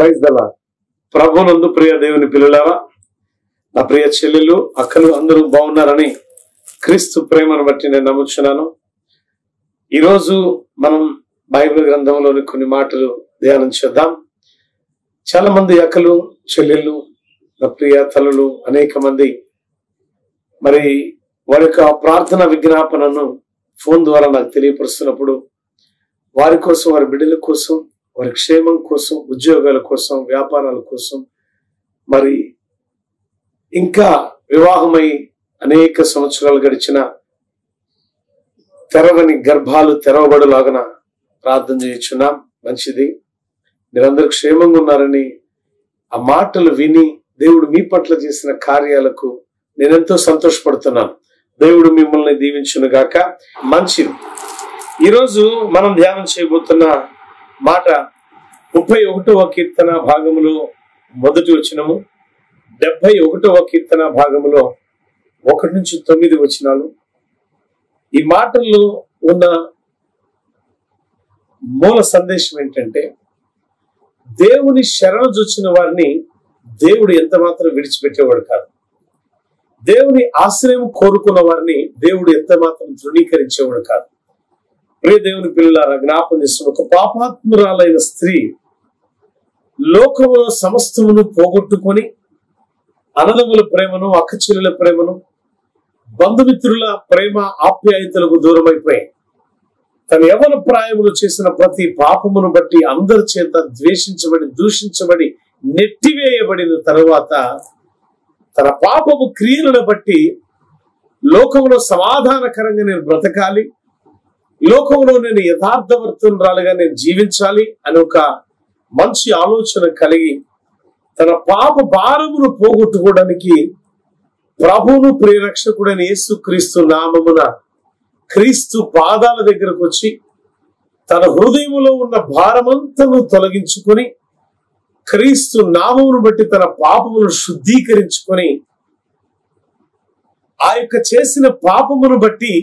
praise దలా ప్రభునందు ప్రియ దేవుని పిల్లలారా నా ప్రియ చెల్లెలు అక్కలు అందరూ బాగున్నారని క్రీస్తు ప్రేమను బట్టి నేను నమ్ముచున్నాను ఈరోజు మనం బైబిల్ గ్రంథంలోని కొన్ని మాటలు ధ్యానం చేద్దాం చాలా మంది అక్కలు చెల్లెళ్ళు నా ప్రియ తల్లులు అనేక మంది మరి వారి యొక్క ప్రార్థన విజ్ఞాపనను ఫోన్ ద్వారా నాకు తెలియపరుస్తున్నప్పుడు వారి కోసం వారి బిడ్డల కోసం వారి క్షేమం కోసం ఉద్యోగాల కోసం వ్యాపారాల కోసం మరి ఇంకా వివాహమై అనేక సంవత్సరాలు గడిచిన తెరవని గర్భాలు తెరవబడులాగన ప్రార్థన చేయించున్నాం మంచిది మీరందరూ క్షేమంగా ఉన్నారని ఆ మాటలు విని దేవుడు మీ పట్ల చేసిన కార్యాలకు నేనెంతో సంతోషపడుతున్నాను దేవుడు మిమ్మల్ని దీవించును గాక మంచిది ఈరోజు మనం ధ్యానం చేయబోతున్న మాట ముప్పై ఒకటవ కీర్తన భాగములో మొదటి వచనము డెబ్బై ఒకటవ కీర్తన భాగములో ఒకటి నుంచి తొమ్మిది వచనాలు ఈ మాటల్లో ఉన్న మూల సందేశం ఏంటంటే దేవుని శరణు చూచిన వారిని దేవుడు ఎంత మాత్రం విడిచిపెట్టేవాడు కాదు దేవుని ఆశ్రయం కోరుకున్న వారిని దేవుడు ఎంత మాత్రం ధృవీకరించేవాడు కాదు ప్రియ దేవుని పిల్లలారా జ్ఞాపం చేస్తున్న ఒక పాపాత్మురాలైన స్త్రీ లోకములో సమస్తమును పోగొట్టుకొని అన్నదముల ప్రేమను అక్కచెల్లెల ప్రేమను బంధుమిత్రుల ప్రేమ ఆప్యాయతలకు దూరమైపోయాయి తన యవన ప్రాయములు చేసిన ప్రతి పాపమును బట్టి అందరి చేత ద్వేషించబడి దూషించబడి నెట్టివేయబడిన తరువాత తన పాపము క్రియలను బట్టి లోకంలో సమాధానకరంగా నేను బ్రతకాలి లోకంలో నేను యథార్థవర్తనురాలుగా నేను జీవించాలి అని ఒక మంచి ఆలోచన కలిగి తన పాప భారమును పోగొట్టుకోవడానికి ప్రభువును ప్రియరక్షకుడైన యేసు క్రీస్తు నామమున క్రీస్తు పాదాల దగ్గరకు వచ్చి తన హృదయములో ఉన్న భారమంతను తొలగించుకొని క్రీస్తు నామమును బట్టి తన పాపమును శుద్ధీకరించుకొని ఆ యొక్క చేసిన పాపమును బట్టి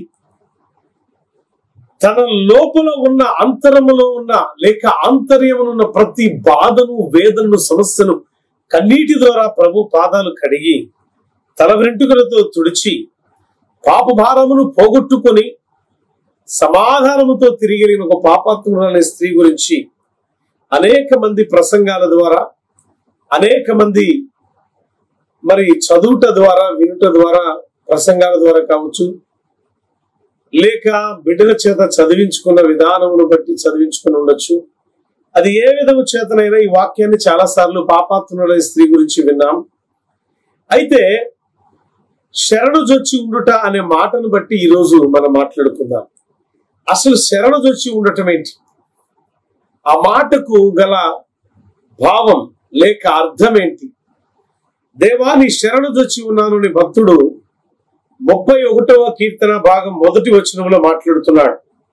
తన లోపల ఉన్న అంతరములో ఉన్న లేక ఆంతర్యమునున్న ప్రతి బాధను వేదనను సమస్యను కన్నీటి ద్వారా ప్రభు పాదాలు కడిగి తల వెంట్రుకలతో తుడిచి పాప భారమును పోగొట్టుకొని సమాధానముతో తిరిగి ఒక పాపాత్ములనే స్త్రీ గురించి అనేక మంది ప్రసంగాల ద్వారా అనేక మంది మరి చదువుట ద్వారా వినుట ద్వారా ప్రసంగాల ద్వారా కావచ్చు లేక బిడ్డల చేత చదివించుకున్న విధానమును బట్టి చదివించుకుని ఉండొచ్చు అది ఏ విధము చేతనైనా ఈ వాక్యాన్ని చాలా సార్లు పాపాత్ములైన స్త్రీ గురించి విన్నాం అయితే శరణు జొచ్చి ఉండుట అనే మాటను బట్టి ఈరోజు మనం మాట్లాడుకుందాం అసలు శరణు జొచ్చి ఉండటం ఏంటి ఆ మాటకు గల భావం లేక అర్థం ఏంటి దేవా నీ శరణు జొచ్చి ఉన్నాను నీ భక్తుడు ముప్పై ఒకటవ కీర్తన భాగం మొదటి వచనంలో మాట్లాడుతున్నాడు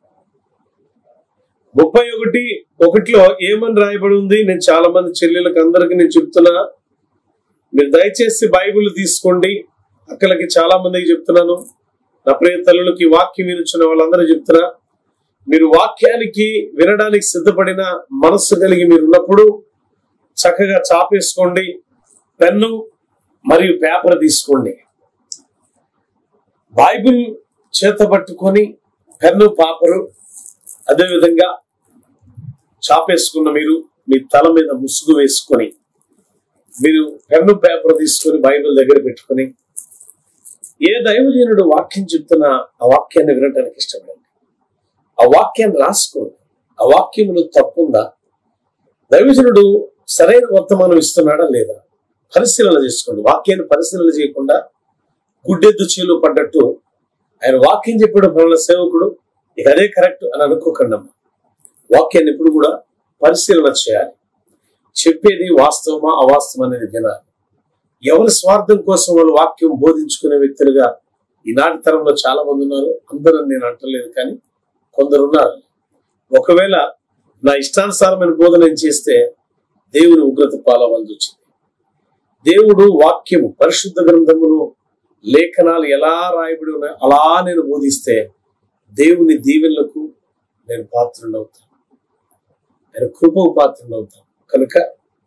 ముప్పై ఒకటి ఒకటిలో ఏమని రాయబడి ఉంది నేను చాలా మంది చెల్లెలకు అందరికి నేను చెప్తున్నా మీరు దయచేసి బైబిల్ తీసుకోండి అక్కలకి చాలా మందికి చెప్తున్నాను నా ప్రియ తల్లులకి వాక్యం వినుచున్న వాళ్ళందరూ చెప్తున్నా మీరు వాక్యానికి వినడానికి సిద్ధపడిన మనస్సు కలిగి మీరు ఉన్నప్పుడు చక్కగా చాపేసుకోండి పెన్ను మరియు పేపర్ తీసుకోండి బైబిల్ చేత పట్టుకొని పెన్ను పాపరు అదేవిధంగా చాపేసుకున్న మీరు మీ తల మీద ముసుగు వేసుకొని మీరు పెన్ను పేపర్ తీసుకొని బైబిల్ దగ్గర పెట్టుకొని ఏ దైవజనుడు వాక్యం చెప్తున్నా ఆ వాక్యాన్ని వినటానికి ఇష్టపడండి ఆ వాక్యాన్ని రాసుకోండి ఆ వాక్యములో తప్పుందా దైవజనుడు సరైన వర్తమానం ఇస్తున్నాడా లేదా పరిశీలన చేసుకోండి వాక్యాన్ని పరిశీలన చేయకుండా గుడ్డెద్దు చేలు పడ్డట్టు ఆయన వాక్యం చెప్పడం వల్ల సేవకుడు ఇక అదే కరెక్ట్ అని అనుకోకండి అమ్మా వాక్యాన్ని ఎప్పుడు కూడా పరిశీలన చేయాలి చెప్పేది వాస్తవమా అవాస్తవం అనేది వినాలి ఎవరి స్వార్థం కోసం వాళ్ళు వాక్యం బోధించుకునే వ్యక్తులుగా ఈనాటి తరంలో చాలా మంది ఉన్నారు అందరూ నేను అంటలేదు కానీ కొందరు ఉన్నారు ఒకవేళ నా ఇష్టానుసారమైన బోధన నేను చేస్తే దేవుని ఉగ్రత పాలవలసి వచ్చింది దేవుడు వాక్యము పరిశుద్ధ గ్రంథములు లేఖనాలు ఎలా రాయబడి ఉన్నాయో అలా నేను బోధిస్తే దేవుని దీవెనలకు నేను పాత్రుడవుతాను ఆయన కృపకు పాత్రుడవుతాను కనుక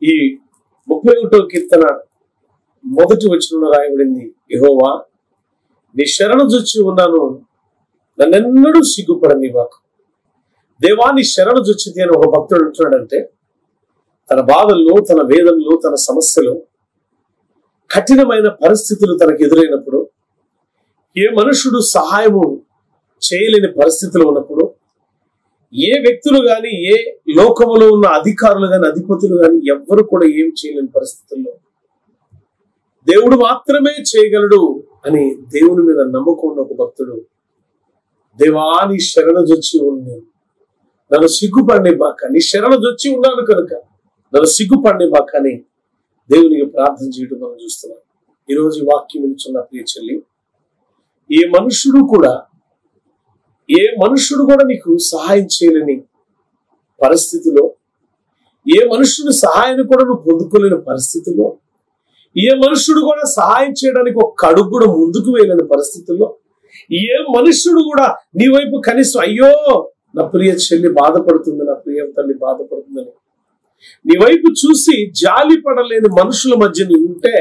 ఈ ముప్పై ఒకటో కీర్తన మొదటి వచనంలో రాయబడింది యెహోవా నీ శరణు జొచ్చి ఉన్నాను నన్నెన్నడూ సిగ్గుపడని వాకు దేవా నీ శరణు జొచ్చితే అని ఒక భక్తుడు అంటున్నాడంటే తన బాధల్లో తన వేదనలో తన సమస్యలు కఠినమైన పరిస్థితులు తనకు ఎదురైనప్పుడు ఏ మనుషుడు సహాయము చేయలేని పరిస్థితులు ఉన్నప్పుడు ఏ వ్యక్తులు గాని ఏ లోకములో ఉన్న అధికారులు గాని అధిపతులు గాని ఎవ్వరు కూడా ఏం చేయలేని పరిస్థితుల్లో దేవుడు మాత్రమే చేయగలడు అని దేవుని మీద నమ్మకం ఉన్న ఒక భక్తుడు దేవాని శరణజొచ్చి ఉంది నన్ను సిగ్గుపడినే బాక నీ శరణజొచ్చి ఉన్నాను కనుక నన్ను సిగ్గుపడినే బాక అని దేవునికి ప్రార్థన చేయడం మనం చూస్తున్నాం ఈరోజు ఈ వాక్యం వినిచున్న ప్రియ చెల్లి ఏ మనుషుడు కూడా ఏ మనుషుడు కూడా నీకు సహాయం చేయలేని పరిస్థితిలో ఏ మనుషుడు సహాయాన్ని కూడా నువ్వు పొందుకోలేని పరిస్థితిలో ఏ మనుషుడు కూడా సహాయం చేయడానికి ఒక అడుగు కూడా ముందుకు వేయలేని పరిస్థితుల్లో ఏ మనుషుడు కూడా నీ వైపు కనీసం అయ్యో నా ప్రియ చెల్లి బాధపడుతుంది నా ప్రియ తల్లి బాధపడుతుందని నీ వైపు చూసి జాలి పడలేని మనుషుల మధ్య నీ ఉంటే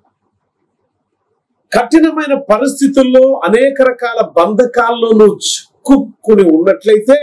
కఠినమైన పరిస్థితుల్లో అనేక రకాల బంధకాల్లో నువ్వు చిక్కుకుని ఉన్నట్లయితే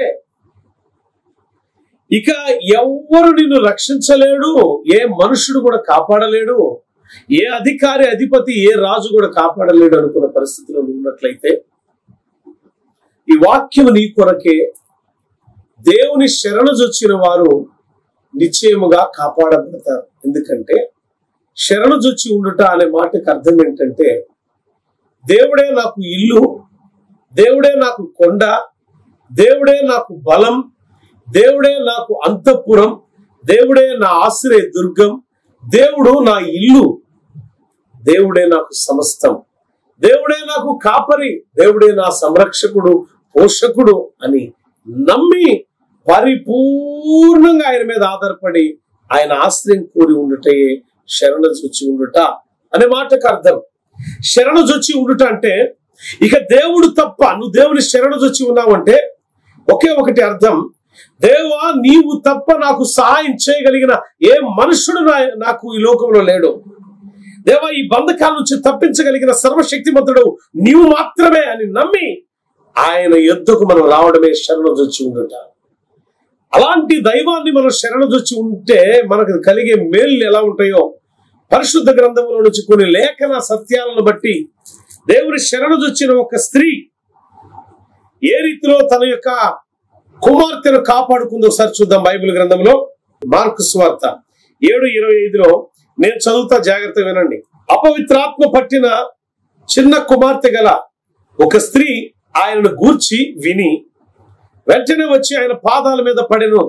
ఇక ఎవ్వరు నిన్ను రక్షించలేడు ఏ మనుషుడు కూడా కాపాడలేడు ఏ అధికారి అధిపతి ఏ రాజు కూడా కాపాడలేడు అనుకున్న పరిస్థితిలో నువ్వు ఉన్నట్లయితే ఈ వాక్యం నీ కొరకే దేవుని శరణుజొచ్చిన వారు నిశ్చయముగా కాపాడబడతారు ఎందుకంటే శరణుజొచ్చి ఉండుట అనే మాటకు అర్థం ఏంటంటే దేవుడే నాకు ఇల్లు దేవుడే నాకు కొండ దేవుడే నాకు బలం దేవుడే నాకు అంతఃపురం దేవుడే నా ఆశ్రయ దుర్గం దేవుడు నా ఇల్లు దేవుడే నాకు సమస్తం దేవుడే నాకు కాపరి దేవుడే నా సంరక్షకుడు పోషకుడు అని నమ్మి పరిపూర్ణంగా ఆయన మీద ఆధారపడి ఆయన ఆశ్రయం కోరి ఉండుటే శరణ చూచి ఉండుట అనే మాటకు అర్థం శరణ జొచ్చి ఉండుట అంటే ఇక దేవుడు తప్ప నువ్వు దేవుని శరణ జొచ్చి ఉన్నావంటే ఒకే ఒకటి అర్థం దేవా నీవు తప్ప నాకు సహాయం చేయగలిగిన ఏ మనుషుడు నా- నాకు ఈ లోకంలో లేడు దేవా ఈ బంధకాల నుంచి తప్పించగలిగిన సర్వశక్తిమంతుడు నీవు మాత్రమే అని నమ్మి ఆయన యుద్ధకు మనం రావడమే శరణొచ్చి ఉండుట అలాంటి దైవాన్ని మనం శరణొచ్చి ఉంటే మనకు కలిగే మేలు ఎలా ఉంటాయో పరిశుద్ధ గ్రంథంలో నుంచి కొన్ని లేఖన సత్యాలను బట్టి దేవుని శరణొచ్చిన ఒక స్త్రీ ఏ రీతిలో తన యొక్క కుమార్తెను కాపాడుకుందో ఒకసారి చూద్దాం బైబిల్ గ్రంథంలో మార్కు స్వార్త ఏడు ఇరవై ఐదులో నేను చదువుతా జాగ్రత్త వినండి అపవిత్రాత్మ పట్టిన చిన్న కుమార్తె గల ఒక స్త్రీ ఆయనను గూర్చి విని వెంటనే వచ్చి ఆయన పాదాల మీద పడెను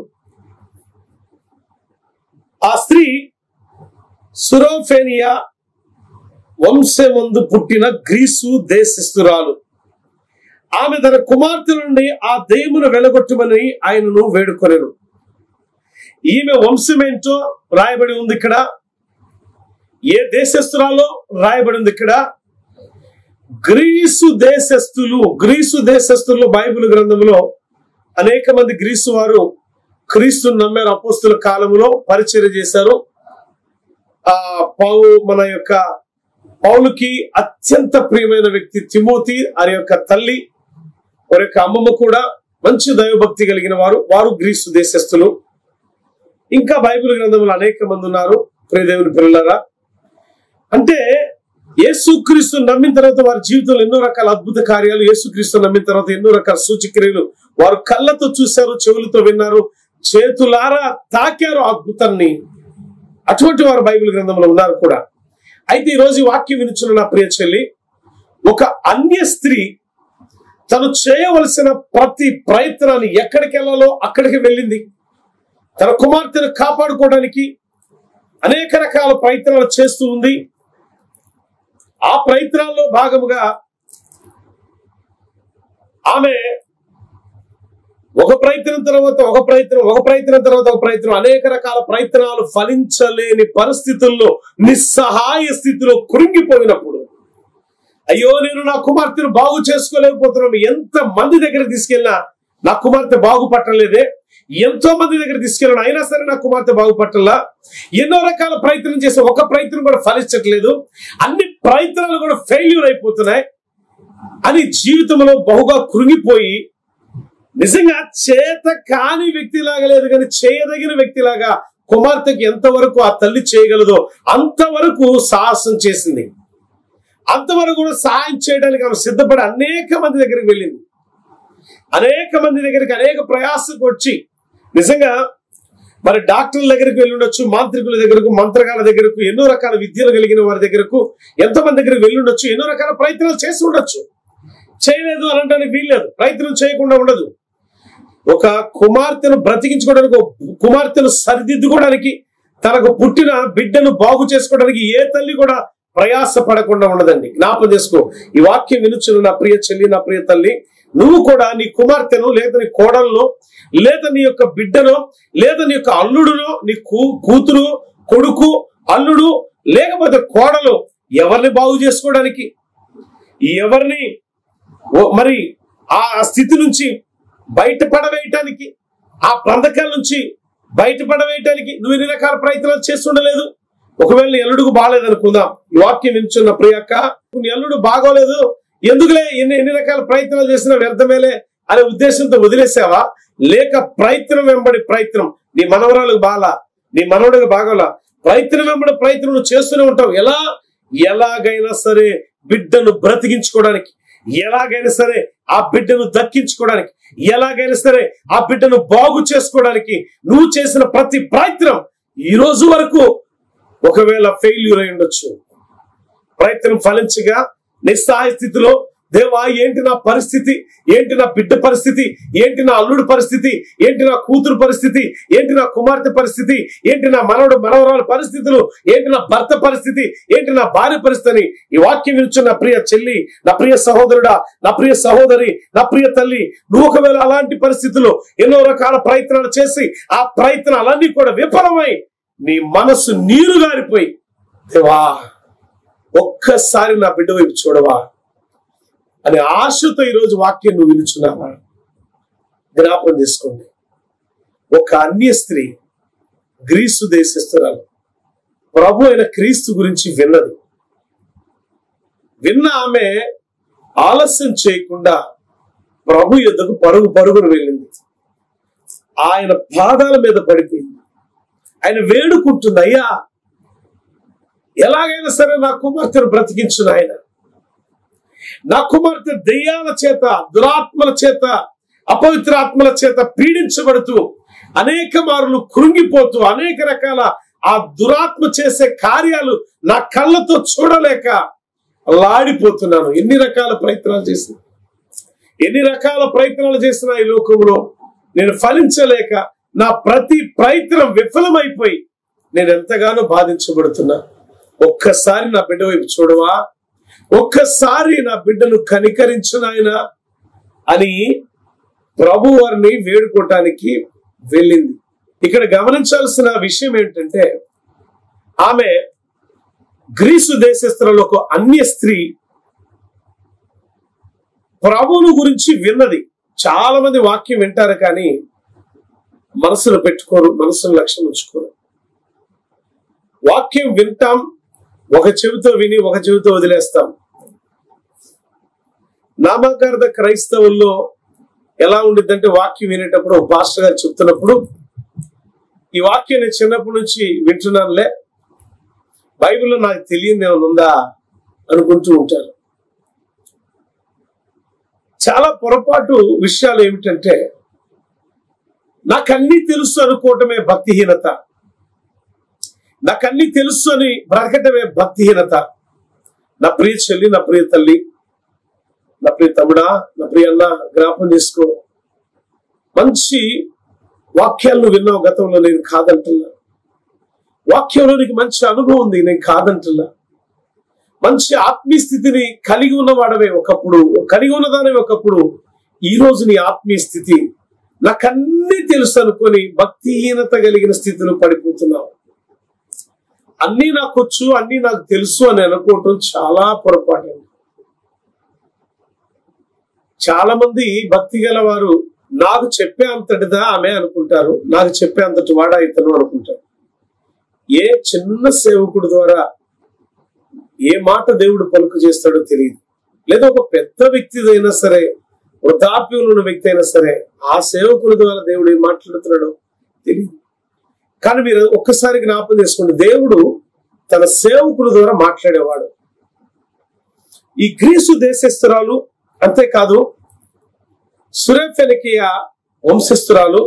ఆ స్త్రీ సురోఫేనియా వంశమందు పుట్టిన గ్రీసు దేశస్థురాలు ఆమె తన కుమార్తె నుండి ఆ దెయ్యమును వెలగొట్టమని ఆయనను వేడుకొనెను ఈమె వంశమేంటో రాయబడి ఉంది ఇక్కడ ఏ దేశస్తురాలో రాయబడి ఉంది ఇక్కడ గ్రీసు దేశస్థులు గ్రీసు దేశస్థులు బైబిల్ గ్రంథంలో అనేక మంది గ్రీసు వారు క్రీస్తుని నమ్మారు అపోస్తుల కాలంలో పరిచయం చేశారు ఆ పౌ మన యొక్క పౌలుకి అత్యంత ప్రియమైన వ్యక్తి తిమోతి వారి యొక్క తల్లి వారి యొక్క అమ్మమ్మ కూడా మంచి దైవభక్తి కలిగిన వారు వారు గ్రీసు దేశస్థులు ఇంకా బైబిల్ గ్రంథంలో అనేక మంది ఉన్నారు ప్రియదేవుని పిల్లలారా అంటే యేసుక్రీస్తు నమ్మిన తర్వాత వారి జీవితంలో ఎన్నో రకాల అద్భుత కార్యాలు యేసుక్రీస్తు నమ్మిన తర్వాత ఎన్నో రకాల సూచక్రియలు వారు కళ్ళతో చూశారు చెవులతో విన్నారు చేతులారా తాకారు ఆ అద్భుతాన్ని అటువంటి వారు బైబిల్ గ్రంథంలో ఉన్నారు కూడా అయితే ఈ రోజు ఈ వాక్యం వినుచున్న నా ప్రియ చెల్లి ఒక అన్య స్త్రీ తను చేయవలసిన ప్రతి ప్రయత్నాన్ని ఎక్కడికి వెళ్ళాలో అక్కడికి వెళ్ళింది తన కుమార్తెను కాపాడుకోవడానికి అనేక రకాల ప్రయత్నాలు చేస్తూ ఉంది ఆ ప్రయత్నాల్లో భాగముగా ఆమె ఒక ప్రయత్నం తర్వాత ఒక ప్రయత్నం ఒక ప్రయత్నం తర్వాత ఒక ప్రయత్నం అనేక రకాల ప్రయత్నాలు ఫలించలేని పరిస్థితుల్లో నిస్సహాయ స్థితిలో కృంగిపోయినప్పుడు అయ్యో నేను నా కుమార్తెను బాగు చేసుకోలేకపోతున్నాను ఎంత మంది దగ్గర తీసుకెళ్ళినా నా కుమార్తె బాగుపట్టలేదే ఎంతో మంది దగ్గర తీసుకెళ్ళాను అయినా సరే నా కుమార్తె బాగుపట్టలా ఎన్నో రకాల ప్రయత్నం చేసి ఒక ప్రయత్నం కూడా ఫలించట్లేదు అన్ని ప్రయత్నాలు కూడా ఫెయిల్యూర్ అయిపోతున్నాయి అని జీవితంలో బహుగా కృంగిపోయి నిజంగా చేత కాని వ్యక్తిలాగా లేదు కానీ చేయదగిన వ్యక్తిలాగా కుమార్తెకి ఎంతవరకు ఆ తల్లి చేయగలదో అంతవరకు సాహసం చేసింది అంతవరకు కూడా సహాయం చేయడానికి ఆమె సిద్ధపడి అనేక మంది దగ్గరికి వెళ్ళింది అనేక మంది దగ్గరికి అనేక ప్రయాసకు వచ్చి నిజంగా మరి డాక్టర్ల దగ్గరికి వెళ్ళి ఉండొచ్చు మాంత్రికుల దగ్గరకు మంత్రగాల దగ్గరకు ఎన్నో రకాల విద్యలు కలిగిన వారి దగ్గరకు ఎంతో మంది దగ్గరికి వెళ్ళి ఉండొచ్చు ఎన్నో రకాల ప్రయత్నాలు చేసి ఉండొచ్చు చేయలేదు అని అనడానికి వీల్లేదు ప్రయత్నం చేయకుండా ఉండదు ఒక కుమార్తెను బ్రతికించుకోవడానికి ఒక కుమార్తెను సరిదిద్దుకోవడానికి తనకు పుట్టిన బిడ్డను బాగు చేసుకోవడానికి ఏ తల్లి కూడా ప్రయాస పడకుండా ఉండదండి జ్ఞాపం చేసుకో ఈ వాక్యం వినుచున్న నా ప్రియ చెల్లి నా ప్రియ తల్లి నువ్వు కూడా నీ కుమార్తెను లేదా నీ కోడలను లేదా నీ యొక్క బిడ్డను లేదా నీ యొక్క అల్లుడును నీ కూ కూతురు కొడుకు అల్లుడు లేకపోతే కోడలు ఎవరిని బాగు చేసుకోవడానికి ఎవరిని ఓ- మరి ఆ స్థితి నుంచి బయటపడవేయటానికి ఆ బంధకాల నుంచి బయటపడవేయటానికి నువ్వు ఎన్ని రకాల ప్రయత్నాలు చేస్తుండలేదు ఒకవేళ నీ అల్లుడుకు బాగాలేదనుకుందాం ఈ వాక్యం వింటున్న ప్రియక్క నీ అల్లుడు బాగోలేదు ఎందుకులే ఎన్ని ఎన్ని రకాల ప్రయత్నాలు చేసినా వ్యర్థమేలే అనే ఉద్దేశంతో వదిలేసావా లేక ప్రయత్నం వెంబడి ప్రయత్నం నీ మనవరాలకు బాలా నీ మనవడికి బాగోలా ప్రయత్నం వెంబడి ప్రయత్నం నువ్వు చేస్తూనే ఉంటావు ఎలా ఎలాగైనా సరే బిడ్డను బ్రతికించుకోవడానికి ఎలాగైనా సరే ఆ బిడ్డను దక్కించుకోవడానికి ఎలాగైనా సరే ఆ బిడ్డను బాగు చేసుకోవడానికి నువ్వు చేసిన ప్రతి ప్రయత్నం ఈ రోజు వరకు ఒకవేళ ఫెయిల్యూర్ అయి ఉండొచ్చు ప్రయత్నం ఫలించగా నిస్సహాయ స్థితిలో దేవా ఏంటి నా పరిస్థితి ఏంటి నా బిడ్డ పరిస్థితి ఏంటి నా అల్లుడు పరిస్థితి ఏంటి నా కూతురు పరిస్థితి ఏంటి నా కుమార్తె పరిస్థితి ఏంటి నా మనవడు మనవరాల పరిస్థితులు ఏంటి నా భర్త పరిస్థితి ఏంటి నా భార్య పరిస్థితి అని ఈ వాక్యం వినుచున్న నా ప్రియ చెల్లి నా ప్రియ సహోదరుడా నా ప్రియ సహోదరి నా ప్రియ తల్లి నువ్వు ఒకవేళ అలాంటి పరిస్థితుల్లో ఎన్నో రకాల ప్రయత్నాలు చేసి ఆ ప్రయత్నాలన్నీ కూడా విఫలమై నీ మనసు నీరు గారిపోయి దేవా ఒక్కసారి నా బిడ్డ వైపు చూడవా అనే ఆశతో ఈరోజు వాక్యం నువ్వు వినుచున్నావా జ్ఞాపకం చేసుకోండి ఒక అన్య స్త్రీ గ్రీసు దేశస్తురాలు ప్రభు అయిన క్రీస్తు గురించి విన్నది విన్న ఆమె ఆలస్యం చేయకుండా ప్రభు యొద్దకు పరుగు పరుగును వెళ్ళింది ఆయన పాదాల మీద పడిపోయింది ఆయన వేడుకుంటుంది అయ్యా ఎలాగైనా సరే నా కుమార్తెను బ్రతికించు ఆయన నా కుమార్తె దెయ్యాల చేత దురాత్మల చేత అపవిత్ర ఆత్మల చేత పీడించబడుతూ అనేక మార్లు కృంగిపోతూ అనేక రకాల ఆ దురాత్మ చేసే కార్యాలు నా కళ్ళతో చూడలేక లాడిపోతున్నాను ఎన్ని రకాల ప్రయత్నాలు చేసిన ఎన్ని రకాల ప్రయత్నాలు చేసిన ఈ లోకంలో నేను ఫలించలేక నా ప్రతి ప్రయత్నం విఫలమైపోయి నేను ఎంతగానో బాధించబడుతున్నా ఒక్కసారి నా బిడ్డ వైపు చూడవా ఒక్కసారి నా బిడ్డను కనికరించు నాయన అని ప్రభు వారిని వేడుకోవటానికి వెళ్ళింది ఇక్కడ గమనించాల్సిన విషయం ఏంటంటే ఆమె గ్రీసు దేశస్తులలో ఒక అన్య స్త్రీ ప్రభువును గురించి విన్నది చాలా మంది వాక్యం వింటారు కానీ మనసును పెట్టుకోరు మనసును లక్ష్యం ఉంచుకోరు వాక్యం వింటాం ఒక చెవితో విని ఒక చెవితో వదిలేస్తాం నామకార్థ క్రైస్తవుల్లో ఎలా ఉండిద్దంటే వాక్యం వినేటప్పుడు ఒక పాస్టర్ గారు చెప్తున్నప్పుడు ఈ వాక్యం నేను చిన్నప్పటి నుంచి వింటున్నానులే బైబిల్లో నాకు తెలియదు ఏమైనా ఉందా అనుకుంటూ ఉంటారు చాలా పొరపాటు విషయాలు ఏమిటంటే నాకన్నీ తెలుసు అనుకోవటమే భక్తిహీనత నాకన్నీ తెలుసు అని బ్రతకటమే భక్తిహీనత నా ప్రియ చెల్లి నా ప్రియ తల్లి నా ప్రియ తమ్ముడా నా ప్రియ అన్న జ్ఞాపం చేసుకో మంచి వాక్యాలను విన్నావు గతంలో నేను కాదంటున్నా వాక్యంలో నీకు మంచి అనుభవం ఉంది నేను కాదంటున్నా మంచి ఆత్మీయ స్థితిని కలిగి ఉన్నవాడవే ఒకప్పుడు కలిగి ఉన్నదానే ఒకప్పుడు ఈ రోజు నీ ఆత్మీయ స్థితి నాకన్నీ తెలుసు అనుకొని భక్తిహీనత కలిగిన స్థితిలో పడిపోతున్నావు అన్నీ నాకు వచ్చు అన్నీ నాకు తెలుసు అని అనుకోవటం చాలా పొరపాటు చాలా మంది భక్తి గల వారు నాకు చెప్పే అంతటిదా ఆమె అనుకుంటారు నాకు చెప్పే అంతటి వాడా ఇతను అనుకుంటారు ఏ చిన్న సేవకుడు ద్వారా ఏ మాట దేవుడు పలుకు చేస్తాడో తెలియదు లేదా ఒక పెద్ద వ్యక్తి అయినా సరే వృద్ధాప్యంలో ఉన్న వ్యక్తి అయినా సరే ఆ సేవకుల ద్వారా దేవుడు ఏం మాట్లాడుతున్నాడో తెలియదు కానీ మీరు ఒక్కసారి జ్ఞాపకం చేసుకోండి దేవుడు తన సేవకుల ద్వారా మాట్లాడేవాడు ఈ గ్రీసు దేశస్థురాలు అంతేకాదు సురేఫెనికియా వంశస్థురాలు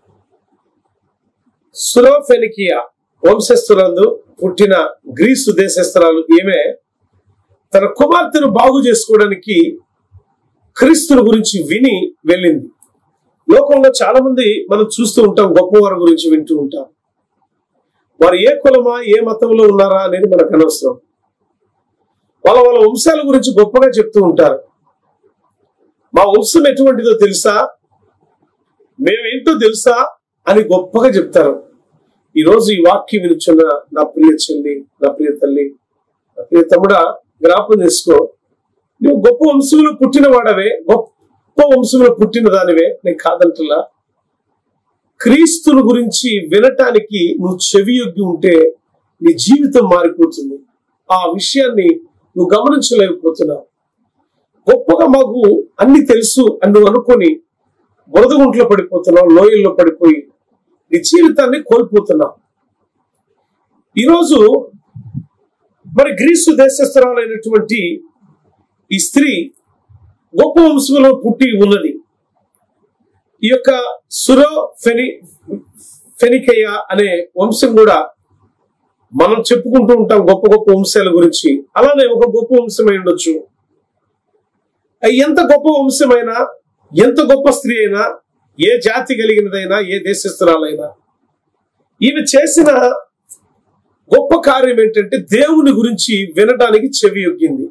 సురోఫెనికియా వంశస్థులందు పుట్టిన గ్రీసు దేశస్థురాలు ఈమె తన కుమార్తెను బాగు చేసుకోవడానికి క్రీస్తుని గురించి విని వెళ్ళింది లోకంలో చాలా మంది మనం చూస్తూ ఉంటాం గొప్పవారి గురించి వింటూ ఉంటాం వారు ఏ కులమా ఏ మతంలో ఉన్నారా అనేది మనకు అనవసరం వాళ్ళ వాళ్ళ వంశాల గురించి గొప్పగా చెప్తూ ఉంటారు మా వంశం ఎటువంటిదో తెలుసా మేమేంటో తెలుసా అని గొప్పగా చెప్తారు ఈ రోజు ఈ వాక్యం వినుచున్న నా ప్రియ చెల్లి నా ప్రియ తల్లి నా ప్రియ తమ్ముడా జ్ఞాపకం చేసుకో నువ్వు గొప్ప వంశంలో పుట్టిన వాడవే గొప్ప వంశంలో పుట్టిన దానివే నేను కాదంటలా క్రీస్తుని గురించి వినటానికి నువ్వు చెవి యొగ్గి ఉంటే నీ జీవితం మారిపోతుంది ఆ విషయాన్ని నువ్వు గమనించలేకపోతున్నావు గొప్పగా మాకు అన్ని తెలుసు అని నువ్వు అనుకొని బురదగుంట్లో పడిపోతున్నావు లోయల్లో పడిపోయి నీ జీవితాన్ని కోల్పోతున్నావు ఈరోజు మరి గ్రీసు దేశస్థరాలైనటువంటి ఈ స్త్రీ గొప్ప వంశంలో పుట్టి ఉన్నది ఈ యొక్క సురో ఫెని ఫెనికయ్య అనే వంశం కూడా మనం చెప్పుకుంటూ ఉంటాం గొప్ప గొప్ప వంశాల గురించి అలానే ఒక గొప్ప వంశమై ఉండొచ్చు అయి ఎంత గొప్ప వంశమైనా ఎంత గొప్ప స్త్రీ అయినా ఏ జాతి కలిగినదైనా ఏ దేశస్థురాలైనా ఈమె చేసిన గొప్ప కార్యం ఏంటంటే దేవుని గురించి వినడానికి చెవి యొగ్గింది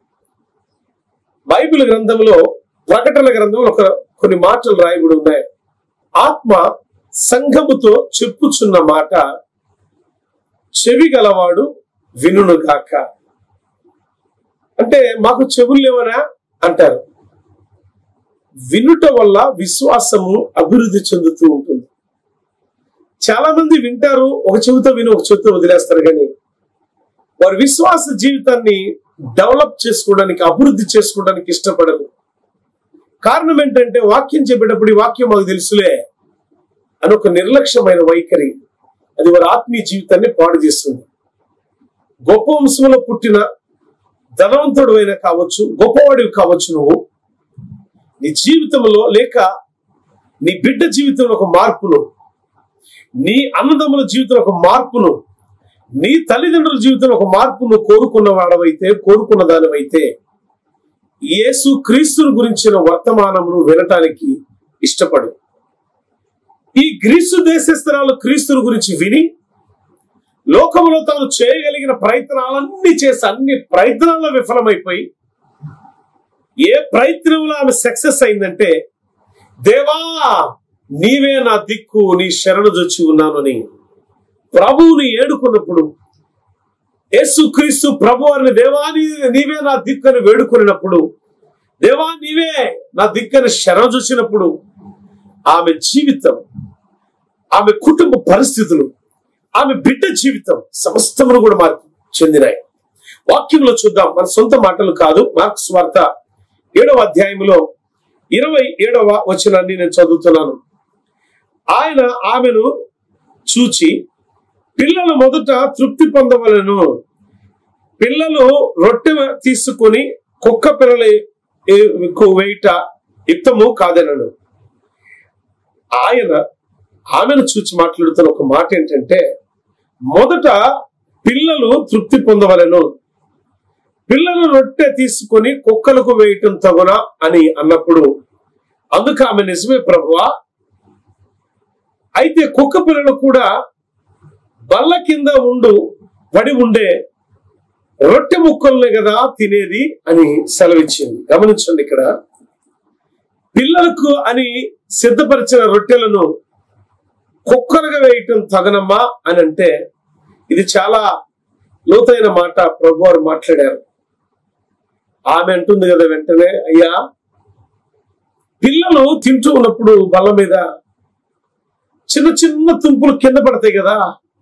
బైబిల్ గ్రంథంలో ప్రకటన గ్రంథంలో ఒక కొన్ని మాటలు రాయబడి ఉన్నాయి ఆత్మ సంఘముతో చెప్పుచున్న మాట చెవి గలవాడు వినుగాక అంటే మాకు చెవులు లేవనా అంటారు వినుట వల్ల విశ్వాసము అభివృద్ధి చెందుతూ ఉంటుంది చాలా మంది వింటారు ఒక చెవితో విని ఒక చెవితో వదిలేస్తారు కానీ వారి విశ్వాస జీవితాన్ని డెవలప్ చేసుకోవడానికి అభివృద్ధి చేసుకోవడానికి ఇష్టపడరు కారణం ఏంటంటే వాక్యం చెప్పేటప్పుడు ఈ వాక్యం మాకు తెలుసులే అని ఒక నిర్లక్ష్యమైన వైఖరి అది వారి ఆత్మీయ జీవితాన్ని పాడు చేస్తుంది గొప్ప వంశంలో పుట్టిన ధనవంతుడు అయినా కావచ్చు గొప్పవాడివి కావచ్చు నువ్వు నీ జీవితంలో లేక నీ బిడ్డ జీవితంలో ఒక మార్పును నీ అన్నదమ్ముల జీవితంలో ఒక మార్పును నీ తల్లిదండ్రుల జీవితంలో ఒక మార్పును కోరుకున్న వాడవైతే కోరుకున్న దానివైతే యేసు క్రీస్తుని గురించిన వర్తమానమును వినటానికి ఇష్టపడు ఈ గ్రీసు దేశస్థరాలు క్రీస్తుని గురించి విని లోకంలో తాను చేయగలిగిన ప్రయత్నాలన్నీ చేసి అన్ని ప్రయత్నాల్లో విఫలమైపోయి ఏ ప్రయత్నంలో ఆమె సక్సెస్ అయిందంటే దేవా నీవే నా దిక్కు నీ శరణు జొచ్చి ఉన్నానని ప్రభువుని ఏడుకున్నప్పుడు యేసు క్రీస్తు ప్రభు అని దేవా నీ- నీవే నా దిక్కని వేడుకున్నప్పుడు దేవా నీవే నా దిక్కని శరణు చూసినప్పుడు ఆమె జీవితం ఆమె కుటుంబ పరిస్థితులు ఆమె బిడ్డ జీవితం సమస్తమును కూడా మార్పు చెందినాయి వాక్యంలో చూద్దాం మన సొంత మాటలు కాదు మార్క్స్ వార్త ఏడవ అధ్యాయంలో ఇరవై ఏడవ వచనాన్ని నేను చదువుతున్నాను ఆయన ఆమెను చూచి పిల్లలు మొదట తృప్తి పొందవలను పిల్లలు రొట్టె తీసుకొని కుక్క పిల్లలు వేయట యుక్తము కాదనను ఆయన ఆమెను చూచి మాట్లాడుతున్న ఒక మాట ఏంటంటే మొదట పిల్లలు తృప్తి పొందవలను పిల్లలు రొట్టె తీసుకొని కుక్కలకు వేయటం తగునా అని అన్నప్పుడు అందుకు ఆమె నిజమే ప్రభువా అయితే కుక్క పిల్లలు కూడా బల్ల కింద ఉండు పడి ఉండే రొట్టె ముక్కల్ని కదా తినేది అని సెలవిచ్చింది గమనించండి ఇక్కడ పిల్లలకు అని సిద్ధపరిచిన రొట్టెలను కుక్కలుగా వేయటం తగనమ్మా అని అంటే ఇది చాలా లోతైన మాట ప్రభు వారు మాట్లాడారు ఆమె అంటుంది కదా వెంటనే అయ్యా పిల్లలు తింటూ ఉన్నప్పుడు బల్ల మీద చిన్న చిన్న తుంపులు కింద పడతాయి కదా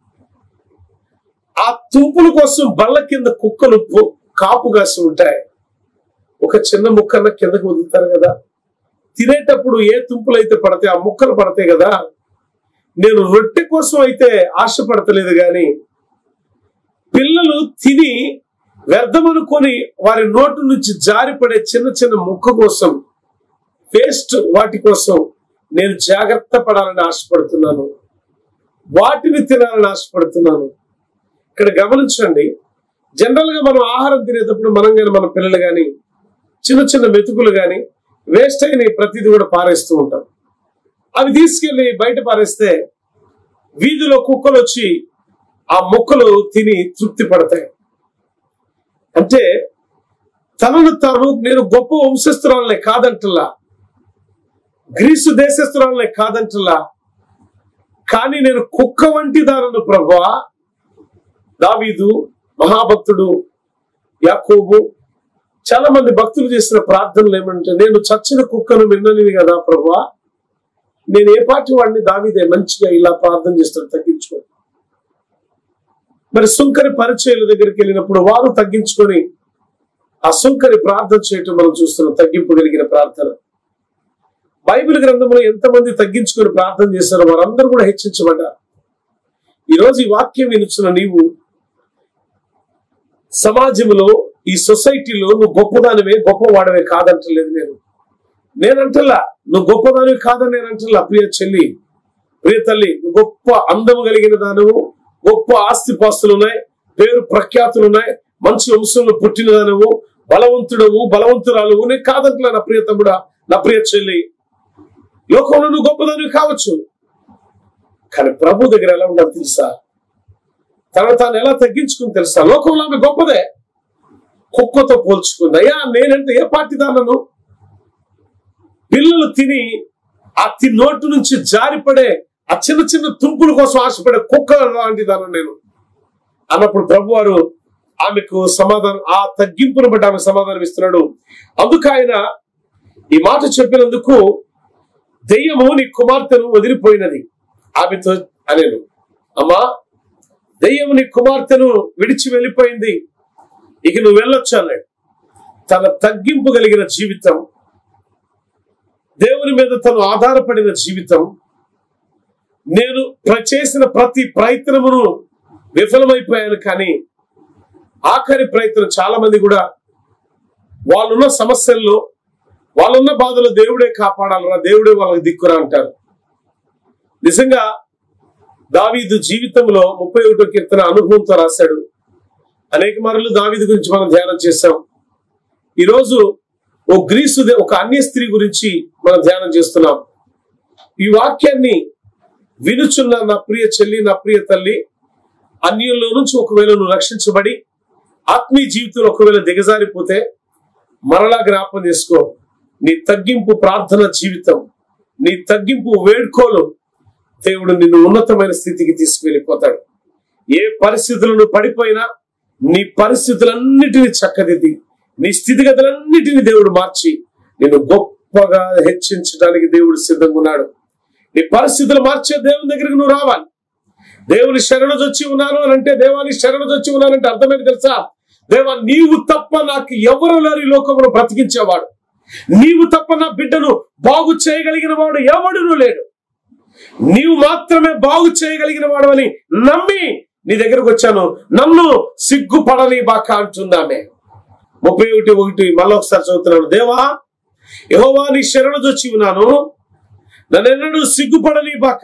ఆ తుంపుల కోసం బల్ల కింద కుక్కలు పు- కాపు కాసి ఉంటాయి ఒక చిన్న ముక్కన్న కిందకు వదులుతారు కదా తినేటప్పుడు ఏ తుంపులు అయితే పడతాయి ఆ ముక్కలు పడతాయి కదా నేను రొట్టె కోసం అయితే ఆశపడతలేదు గాని పిల్లలు తిని వ్యర్థమనుకొని వారి నోటు నుంచి జారిపడే చిన్న చిన్న ముక్క కోసం వేస్ట్ వాటి కోసం నేను జాగ్రత్త పడాలని ఆశపడుతున్నాను వాటిని తినాలని ఆశపడుతున్నాను ఇక్కడ గమనించండి జనరల్ గా మనం ఆహారం తినేటప్పుడు మనం కానీ మన పిల్లలు కానీ చిన్న చిన్న మెతుకులు కానీ వేస్ట్ అయిన ప్రతిదీ కూడా పారేస్తూ ఉంటాం అవి తీసుకెళ్లి బయట పారేస్తే వీధిలో కుక్కలు వచ్చి ఆ మొక్కలు తిని తృప్తి పడతాయి అంటే తనను తాను నేను గొప్ప వంశస్థురాలనే కాదంటలా గ్రీసు దేశస్థురాలనే కాదంటలా కానీ నేను కుక్క వంటి దానను ప్రభా దావీదు మహాభక్తుడు యాకోబు చాలా మంది భక్తులు చేసిన ప్రార్థనలు ఏమంటే నేను చచ్చిన కుక్కను విన్ననివి కదా ప్రభా నేను ఏ పార్టీ వాడిని దావీదే మంచిగా ఇలా ప్రార్థన చేస్తాను తగ్గించుకో మరి సుంకరి పరిచయాల దగ్గరికి వెళ్ళినప్పుడు వారు తగ్గించుకొని ఆ సుంకరి ప్రార్థన చేయటం మనం చూస్తున్నాం తగ్గింపు కలిగిన ప్రార్థన బైబిల్ గ్రంథంలో ఎంతమంది తగ్గించుకొని ప్రార్థన చేశారో వారందరూ కూడా హెచ్చించబడ్డారు ఈ రోజు ఈ వాక్యం వినుచున్న నీవు సమాజంలో ఈ సొసైటీలో నువ్వు గొప్పదానివే గొప్పవాడవే కాదంటలేదు నేను నేనంటలా నువ్వు గొప్పదానివి కాదని నేను అంటలా ప్రియ చెల్లి ప్రియ తల్లి నువ్వు గొప్ప అందము కలిగిన దానవు గొప్ప ఆస్తిపాస్తులు ఉన్నాయి పేరు ప్రఖ్యాతులు ఉన్నాయి మంచి వంశంలో పుట్టిన దానవు బలవంతుడవు బలవంతురాలు నేను కాదంటలే నా ప్రియ తమ్ముడా నా ప్రియ చెల్లి లోకంలో నువ్వు గొప్పదానివి కావచ్చు కానీ ప్రభు దగ్గర ఎలా ఉండాలి తెలుసా తన తాను ఎలా తగ్గించుకుని తెలుసా లోకంలో ఆమె గొప్పదే కుక్కతో పోల్చుకుంది అయ్యా నేనంటే ఏ పార్టీ దానను పిల్లలు తిని ఆ తి నోటు నుంచి జారిపడే ఆ చిన్న చిన్న తుంపుల కోసం ఆశపడే కుక్క లాంటి దాన్ని నేను అన్నప్పుడు ప్రభు వారు ఆమెకు సమాధానం ఆ తగ్గింపును బట్టి ఆమె సమాధానం ఇస్తున్నాడు అందుకు ఆయన ఈ మాట చెప్పినందుకు దెయ్యము నీ కుమార్తెను వదిలిపోయినది ఆమెతో అనేను అమ్మా దెయ్యము నీ కుమార్తెను విడిచి వెళ్ళిపోయింది ఇక నువ్వు వెళ్ళొచ్చు అన్నాడు తన తగ్గింపు కలిగిన జీవితం దేవుని మీద తను ఆధారపడిన జీవితం నేను ప్ర- చేసిన ప్రతి ప్రయత్నమును విఫలమైపోయాను కానీ ఆఖరి ప్రయత్నం చాలా మంది కూడా వాళ్ళున్న సమస్యల్లో వాళ్ళున్న బాధలు దేవుడే కాపాడాలరా దేవుడే వాళ్ళకి దిక్కురా అంటారు నిజంగా దావీదు జీవితంలో ముప్పై ఒకటో కీర్తన అనుభవంతో రాశాడు అనేక మరలు దావీదు గురించి మనం ధ్యానం చేశాం ఈరోజు ఓ గ్రీసు దే- ఒక అన్య స్త్రీ గురించి మనం ధ్యానం చేస్తున్నాం ఈ వాక్యాన్ని వినుచున్న నా ప్రియ చెల్లి నా ప్రియ తల్లి అన్యుల్లో నుంచి ఒకవేళ నువ్వు రక్షించబడి ఆత్మీయ జీవితంలో ఒకవేళ దిగజారిపోతే మరలా జ్ఞాపం చేసుకో నీ తగ్గింపు ప్రార్థన జీవితం నీ తగ్గింపు వేడుకోలు దేవుడు నిన్ను ఉన్నతమైన స్థితికి తీసుకువెళ్ళిపోతాడు ఏ పరిస్థితులను పడిపోయినా నీ పరిస్థితులన్నిటిని చక్కదిద్ది నీ స్థితిగతులన్నిటిని దేవుడు మార్చి నిన్ను గొప్పగా హెచ్చించడానికి దేవుడు సిద్ధంగా ఉన్నాడు నీ పరిస్థితులు మార్చే దేవుని దగ్గరికి నువ్వు రావాలి దేవుని శరణొచ్చి ఉన్నాను అని అంటే దేవాని శరణొచ్చి ఉన్నానంటే అర్థమైంది తెలుసా దేవా నీవు తప్ప నాకు ఎవరు లేరు ఈ లోకంలో బ్రతికించేవాడు నీవు తప్ప నా బిడ్డను బాగు చేయగలిగిన వాడు ఎవడును లేడు నీవు మాత్రమే బాగు చేయగలిగిన వాడవని నమ్మి నీ దగ్గరకు వచ్చాను నన్ను సిగ్గుపడని బాక అంటుందామే ముప్పై ఒకటి ఒకటి మళ్ళీ ఒకసారి చదువుతున్నాను దేవా యహోవా నీ శరణు వచ్చి ఉన్నాను నన్నెన్నడు సిగ్గుపడని బాక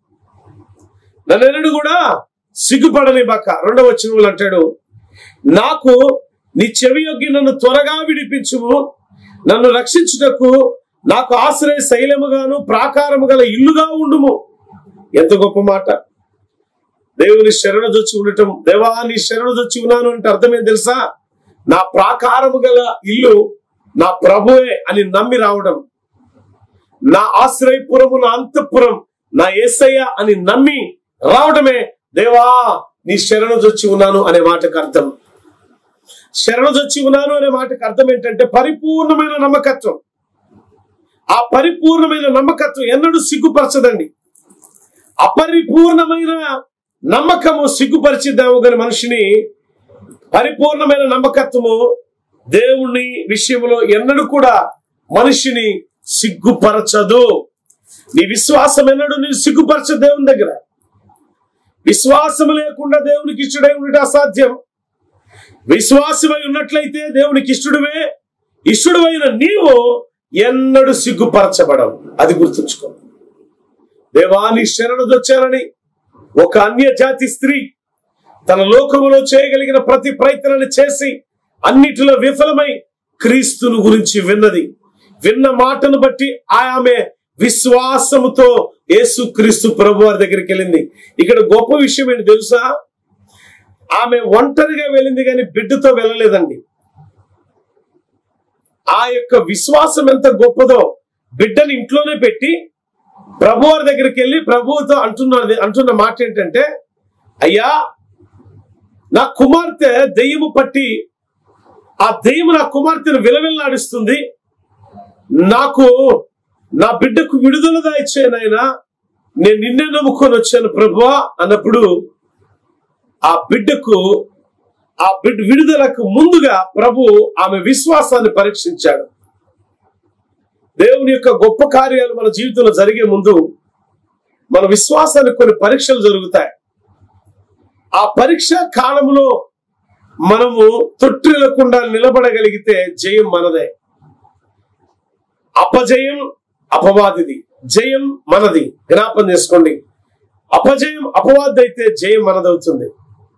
నన్నెన్నడు కూడా సిగ్గుపడని బాక రెండవ వచ్చిన అంటాడు నాకు నీ చెవి యొగ్గి నన్ను త్వరగా విడిపించుము నన్ను రక్షించుటకు నాకు ఆశ్రయ శైలముగాను ప్రాకారము గల ఇల్లుగా ఉండుము ఎంత గొప్ప మాట దేవుని శరణు జొచ్చి ఉండటం దేవా నీ శరణు జొచ్చి ఉన్నాను అంటే అర్థమేం తెలుసా నా ప్రాకారము గల ఇల్లు నా ప్రభువే అని నమ్మి రావడం నా ఆశ్రయపురము నా అంతఃపురం నా ఏసయ్య అని నమ్మి రావడమే దేవా నీ శరణు జొచ్చి ఉన్నాను అనే మాటకు అర్థం శరణు జొచ్చి ఉన్నాను అనే మాటకు అర్థం ఏంటంటే పరిపూర్ణమైన నమ్మకత్వం ఆ పరిపూర్ణమైన నమ్మకత్వం ఎన్నడూ సిగ్గుపరచదండి అపరిపూర్ణమైన నమ్మకము సిగ్గుపరిచిద్దాము కానీ మనిషిని పరిపూర్ణమైన నమ్మకత్వము దేవుని విషయంలో ఎన్నడూ కూడా మనిషిని సిగ్గుపరచదు నీ విశ్వాసం ఎన్నడూ నేను సిగ్గుపరచదు దేవుని దగ్గర విశ్వాసం లేకుండా దేవునికి ఇష్టడై ఉండటం అసాధ్యం విశ్వాసమై ఉన్నట్లయితే దేవునికి ఇష్టడువే ఇష్టడువైన నీవు ఎన్నడూ సిగ్గుపరచబడవు అది గుర్తుంచుకో దేవాని శరణుదొచ్చారని ఒక అన్య జాతి స్త్రీ తన లోకములో చేయగలిగిన ప్రతి ప్రయత్నాన్ని చేసి అన్నిటిలో విఫలమై క్రీస్తును గురించి విన్నది విన్న మాటను బట్టి ఆమె విశ్వాసముతో యేసు క్రీస్తు ప్రభు వారి దగ్గరికి వెళ్ళింది ఇక్కడ గొప్ప విషయం ఏంటి తెలుసా ఆమె ఒంటరిగా వెళ్ళింది కానీ బిడ్డతో వెళ్ళలేదండి ఆ యొక్క విశ్వాసం ఎంత గొప్పదో బిడ్డని ఇంట్లోనే పెట్టి ప్రభు వారి దగ్గరికి వెళ్ళి ప్రభువుతో అంటున్నది అంటున్న మాట ఏంటంటే అయ్యా నా కుమార్తె దెయ్యము పట్టి ఆ దెయ్యము నా కుమార్తెను విలవిల్లాడిస్తుంది నాకు నా బిడ్డకు విడుదల దాయిచ్చానైనా నేను నిన్నే నమ్ముకొని వచ్చాను ప్రభువా అన్నప్పుడు ఆ బిడ్డకు ఆ బిడ్డ విడుదలకు ముందుగా ప్రభు ఆమె విశ్వాసాన్ని పరీక్షించాడు దేవుని యొక్క గొప్ప కార్యాలు మన జీవితంలో జరిగే ముందు మన విశ్వాసానికి కొన్ని పరీక్షలు జరుగుతాయి ఆ పరీక్ష కాలంలో మనము తొట్టిల్లకుండా నిలబడగలిగితే జయం మనదే అపజయం అపవాదిది జయం మనది జ్ఞాపం చేసుకోండి అపజయం అపవాది అయితే జయం మనదవుతుంది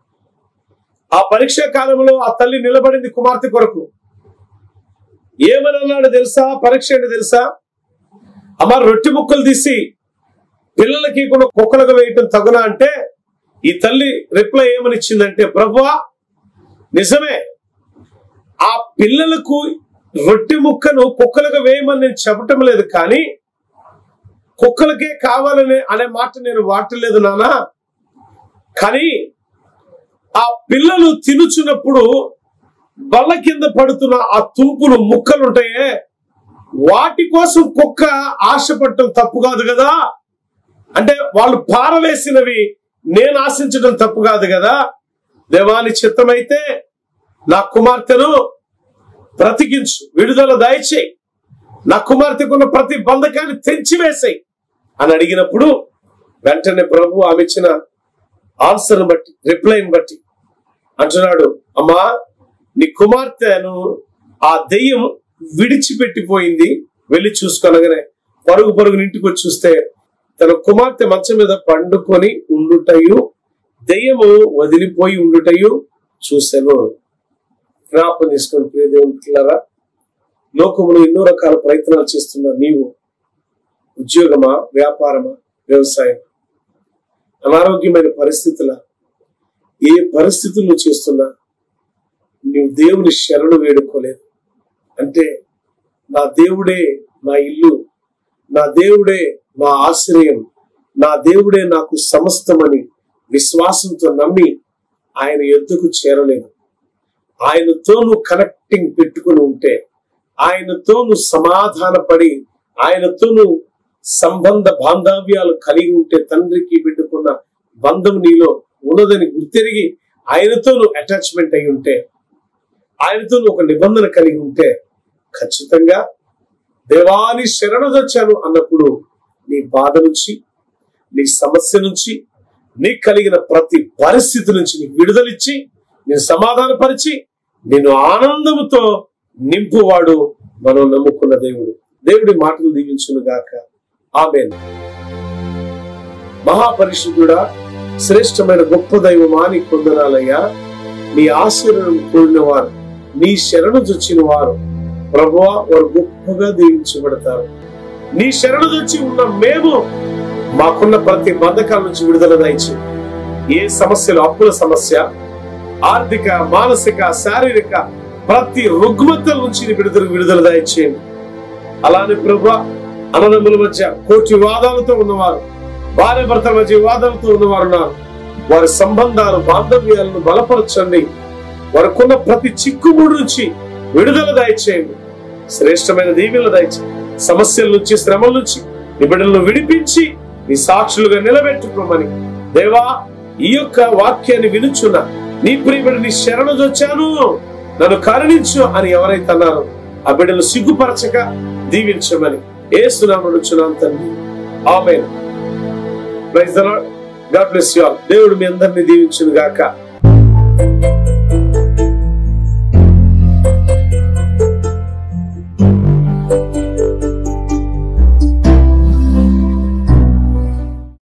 ఆ పరీక్ష కాలంలో ఆ తల్లి నిలబడింది కుమార్తె కొరకు ఏమని అన్నాడు తెలుసా పరీక్ష ఏంటి తెలుసా అమ్మ రొట్టె ముక్కలు తీసి పిల్లలకి కూడా కుక్కలకు వేయటం తగునా అంటే ఈ తల్లి రిప్లై ఏమని ఇచ్చిందంటే ప్రభువా నిజమే ఆ పిల్లలకు రొట్టె ముక్కను కుక్కలకు వేయమని నేను చెప్పటం లేదు కానీ కుక్కలకే కావాలనే అనే మాట నేను వాడలేదు నానా కానీ ఆ పిల్లలు తినుచున్నప్పుడు బల్ల కింద పడుతున్న ఆ తుంపులు ముక్కలు ఉంటాయే వాటి కోసం కుక్క ఆశపడటం తప్పు కాదు కదా అంటే వాళ్ళు పారవేసినవి నేను ఆశించడం తప్పు కాదు కదా దేవాని చిత్తమైతే నా కుమార్తెను బ్రతికించు విడుదల దయచేయి నా కుమార్తెకున్న ప్రతి బంధకాన్ని తెంచివేసాయి అని అడిగినప్పుడు వెంటనే ప్రభు ఆమె ఇచ్చిన ఆన్సర్ బట్టి రిప్లైని బట్టి అంటున్నాడు అమ్మా నీ కుమార్తెను ఆ దెయ్యం విడిచిపెట్టిపోయింది వెళ్ళి చూసుకొనగానే పరుగు పరుగుని ఇంటికి వచ్చి చూస్తే తన కుమార్తె మంచం మీద పండుకొని ఉండుటయు దెయ్యము వదిలిపోయి ఉండుటయు చూశాను జ్ఞాపం తీసుకొని ప్రియ దేవుని పిల్లరా లోకములో ఎన్నో రకాల ప్రయత్నాలు చేస్తున్న నీవు ఉద్యోగమా వ్యాపారమా వ్యవసాయం అనారోగ్యమైన పరిస్థితుల ఏ పరిస్థితుల్లో చేస్తున్నా నీవు దేవుని శరణు వేడుకోలేదు అంటే నా దేవుడే నా ఇల్లు నా దేవుడే నా ఆశ్రయం నా దేవుడే నాకు సమస్తమని విశ్వాసంతో నమ్మి ఆయన ఎద్దుకు చేరలేదు ఆయనతో నువ్వు కనెక్టింగ్ పెట్టుకుని ఉంటే ఆయనతో నువ్వు సమాధానపడి ఆయనతో నువ్వు సంబంధ బాంధవ్యాలు కలిగి ఉంటే తండ్రికి పెట్టుకున్న బంధం నీలో ఉన్నదని గుర్తెరిగి ఆయనతో నువ్వు అటాచ్మెంట్ అయి ఉంటే ఆయనతో నువ్వు ఒక నిబంధన కలిగి ఉంటే ఖచ్చితంగా దేవాని శరణుదొచ్చాను అన్నప్పుడు నీ బాధ నుంచి నీ సమస్య నుంచి నీకు కలిగిన ప్రతి పరిస్థితి నుంచి నీకు విడుదలిచ్చి నేను సమాధానపరిచి నేను ఆనందముతో నింపువాడు మనం నమ్ముకున్న దేవుడు దేవుడి మాటలు దీవించును గాక ఆమెన్ మహాపరిశుద్ధుడా శ్రేష్టమైన గొప్ప దైవమా నీ కొందనాలయ్యా నీ ఆశీర్వదం కూడిన వారు నీ శరణు చొచ్చిన వారు ప్రభువా వారు గొప్పగా దీవించబడతారు నీ శరణు చొచ్చి ఉన్న మేము మాకున్న ప్రతి బంధకాల నుంచి విడుదల దయచి ఏ సమస్యలు అప్పుల సమస్య ఆర్థిక మానసిక శారీరక ప్రతి రుగ్మతల నుంచి నీ విడుదల విడుదల దయచేయండి అలానే ప్రభు అన్నదమ్ముల మధ్య కోటి వాదాలతో ఉన్నవారు భార్య భర్తల మధ్య వివాదాలతో ఉన్నవారు ఉన్నారు వారి సంబంధాలు బాంధవ్యాలను బలపరచండి వారికున్న ప్రతి చిక్కుముడి నుంచి విడుదల దయచేయండి శ్రేష్టమైన దీవెనలు దయచేయండి సమస్యల నుంచి శ్రమల నుంచి నీ బిడ్డలను విడిపించి నీ సాక్షులుగా నిలబెట్టుకోమని దేవా ఈ యొక్క వాక్యాన్ని వినుచున్న నీ ప్రియబడి నీ శరణొచ్చాను నన్ను కరుణించు అని ఎవరైతే అన్నారో ఆ బిడ్డలు సిగ్గుపరచక దీవించమని ఏ సునామనుచున్నాను తండ్రి ఆమె గాడ్ బ్లెస్ యు ఆల్ దేవుడు మీ అందరినీ దీవించును గాక